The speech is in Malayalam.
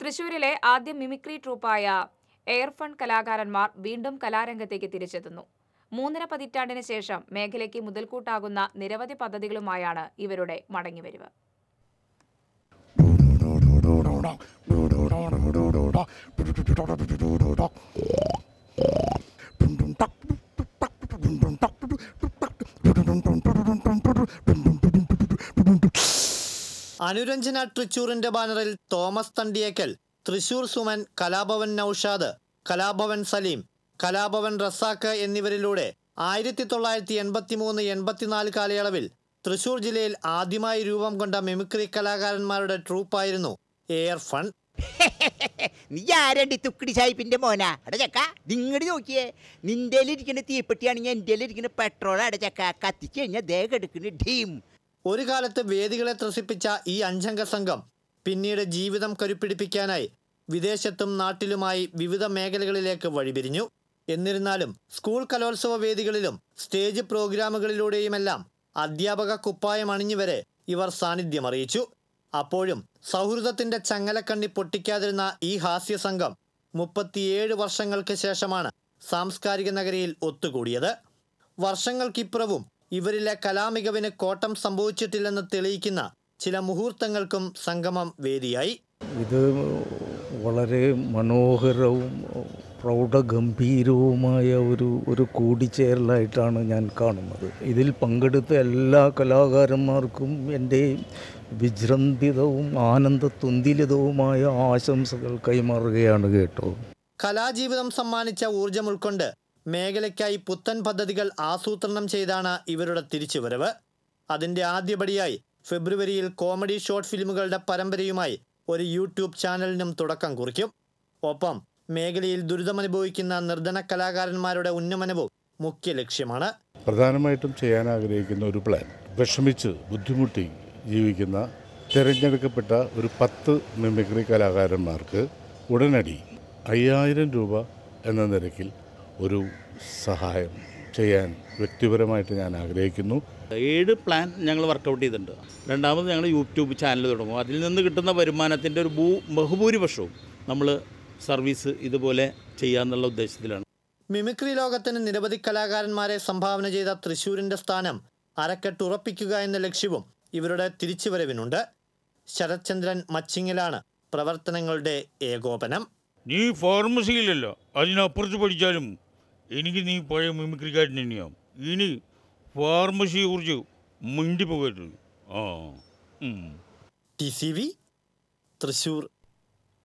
തൃശൂരിലെ ആദ്യ മിമിക്രി ട്രൂപ്പായ എയർഫൺ കലാകാരന്മാർ വീണ്ടും കലാരംഗത്തേക്ക് തിരിച്ചെത്തുന്നു മൂന്നര പതിറ്റാണ്ടിന് ശേഷം മേഖലയ്ക്ക് മുതൽക്കൂട്ടാകുന്ന നിരവധി പദ്ധതികളുമായാണ് ഇവരുടെ മടങ്ങിവരവ് അനുരഞ്ജന തൃച്ചൂറിന്റെ ബാനറിൽ തോമസ് തണ്ടിയേക്കൽ തൃശൂർ സുമൻ കലാഭവൻ നൌഷാദ് കലാഭവൻ സലീം കലാഭവൻ റസാക്ക് എന്നിവരിലൂടെ ആയിരത്തി തൊള്ളായിരത്തി എൺപത്തി മൂന്ന് എൺപത്തിനാല് കാലയളവിൽ തൃശൂർ ജില്ലയിൽ ആദ്യമായി രൂപം കൊണ്ട മിമിക്രി കലാകാരന്മാരുടെ ട്രൂപ്പായിരുന്നു എയർ ഫൺ നീ ആരണ്ടി തുക്കിടി സാഹിബിന്റെ മോനാ അട ചക്ക നിങ്ങട് നോക്കിയേ നിന്റെ ഇരിക്കുന്ന തീപ്പെട്ടിയാണെങ്കിൽ എൻ്റെ ഇരിക്കുന്ന പെട്രോൾ അട ചക്ക കത്തിച്ച് കഴിഞ്ഞാൽ ദേഹം എടുക്കുന്ന ഡീം ഒരു കാലത്ത് വേദികളെ ത്രസിപ്പിച്ച ഈ അഞ്ചംഗ സംഘം പിന്നീട് ജീവിതം കരുപ്പിടിപ്പിക്കാനായി വിദേശത്തും നാട്ടിലുമായി വിവിധ മേഖലകളിലേക്ക് വഴിപിരിഞ്ഞു എന്നിരുന്നാലും സ്കൂൾ കലോത്സവ വേദികളിലും സ്റ്റേജ് പ്രോഗ്രാമുകളിലൂടെയുമെല്ലാം അധ്യാപക കുപ്പായം അണിഞ്ഞുവരെ ഇവർ സാന്നിധ്യം അറിയിച്ചു അപ്പോഴും സൗഹൃദത്തിന്റെ ചങ്ങലക്കണ്ണി പൊട്ടിക്കാതിരുന്ന ഈ ഹാസ്യ സംഘം മുപ്പത്തിയേഴ് വർഷങ്ങൾക്ക് ശേഷമാണ് സാംസ്കാരിക നഗരിയിൽ ഒത്തുകൂടിയത് വർഷങ്ങൾക്കിപ്പുറവും ഇവരിലെ കലാമികവിന് കോട്ടം സംഭവിച്ചിട്ടില്ലെന്ന് തെളിയിക്കുന്ന ചില മുഹൂർത്തങ്ങൾക്കും സംഗമം വേദിയായി ഇത് വളരെ മനോഹരവും പ്രൗഢഗംഭീരവുമായ ഒരു ഒരു കൂടിച്ചേരലായിട്ടാണ് ഞാൻ കാണുന്നത് ഇതിൽ പങ്കെടുത്ത എല്ലാ കലാകാരന്മാർക്കും എൻ്റെ വിജൃംഭിതവും ആനന്ദത്തുന്തിലിതവുമായ ആശംസകൾ കൈമാറുകയാണ് കേട്ടോ കലാജീവിതം സമ്മാനിച്ച ഊർജം ഉൾക്കൊണ്ട് മേഖലയ്ക്കായി പുത്തൻ പദ്ധതികൾ ആസൂത്രണം ചെയ്താണ് ഇവരുടെ തിരിച്ചുവരവ് അതിന്റെ ആദ്യപടിയായി ഫെബ്രുവരിയിൽ കോമഡി ഷോർട്ട് ഫിലിമുകളുടെ പരമ്പരയുമായി ഒരു യൂട്യൂബ് ചാനലിനും തുടക്കം കുറിക്കും ഒപ്പം മേഖലയിൽ ദുരിതമനുഭവിക്കുന്ന നിർധന കലാകാരന്മാരുടെ ഉന്നമനവും മുഖ്യ ലക്ഷ്യമാണ് പ്രധാനമായിട്ടും ചെയ്യാൻ ആഗ്രഹിക്കുന്ന ഒരു പ്ലാൻ വിഷമിച്ച് ബുദ്ധിമുട്ടി ജീവിക്കുന്ന തിരഞ്ഞെടുക്കപ്പെട്ട ഒരു പത്ത് മിമിക്രി കലാകാരന്മാർക്ക് ഉടനടി അയ്യായിരം രൂപ എന്ന നിരക്കിൽ ഒരു സഹായം ചെയ്യാൻ വ്യക്തിപരമായിട്ട് ഞാൻ ആഗ്രഹിക്കുന്നു ഏഴ് പ്ലാൻ ഞങ്ങൾ വർക്കൗട്ട് ചെയ്തിട്ടുണ്ട് രണ്ടാമത് ഞങ്ങൾ യൂട്യൂബ് ചാനൽ തുടങ്ങും അതിൽ നിന്ന് കിട്ടുന്ന വരുമാനത്തിൻ്റെ ഒരു ഭൂ ബഹുഭൂരിപക്ഷവും നമ്മൾ സർവീസ് ഇതുപോലെ ചെയ്യാന്നുള്ള ഉദ്ദേശത്തിലാണ് മിമിക്രി ലോകത്തിന് നിരവധി കലാകാരന്മാരെ സംഭാവന ചെയ്ത തൃശൂരിന്റെ സ്ഥാനം അരക്കെട്ടുറപ്പിക്കുക എന്ന ലക്ഷ്യവും ഇവരുടെ തിരിച്ചുവരവിനുണ്ട് ശരത്ചന്ദ്രൻ മച്ചിങ്ങിലാണ് പ്രവർത്തനങ്ങളുടെ ഏകോപനം നീ ഫാർമസിയിലല്ല അതിനപ്പുറത്ത് പഠിച്ചാലും എനിക്ക് നീ പഴയ മിമിക്രിക്കാരൻ തന്നെയാവും ഇനി ഫാർമസിയെ കുറിച്ച് മിണ്ടി പോകരുത് ആ ഉം. T C V Thrissur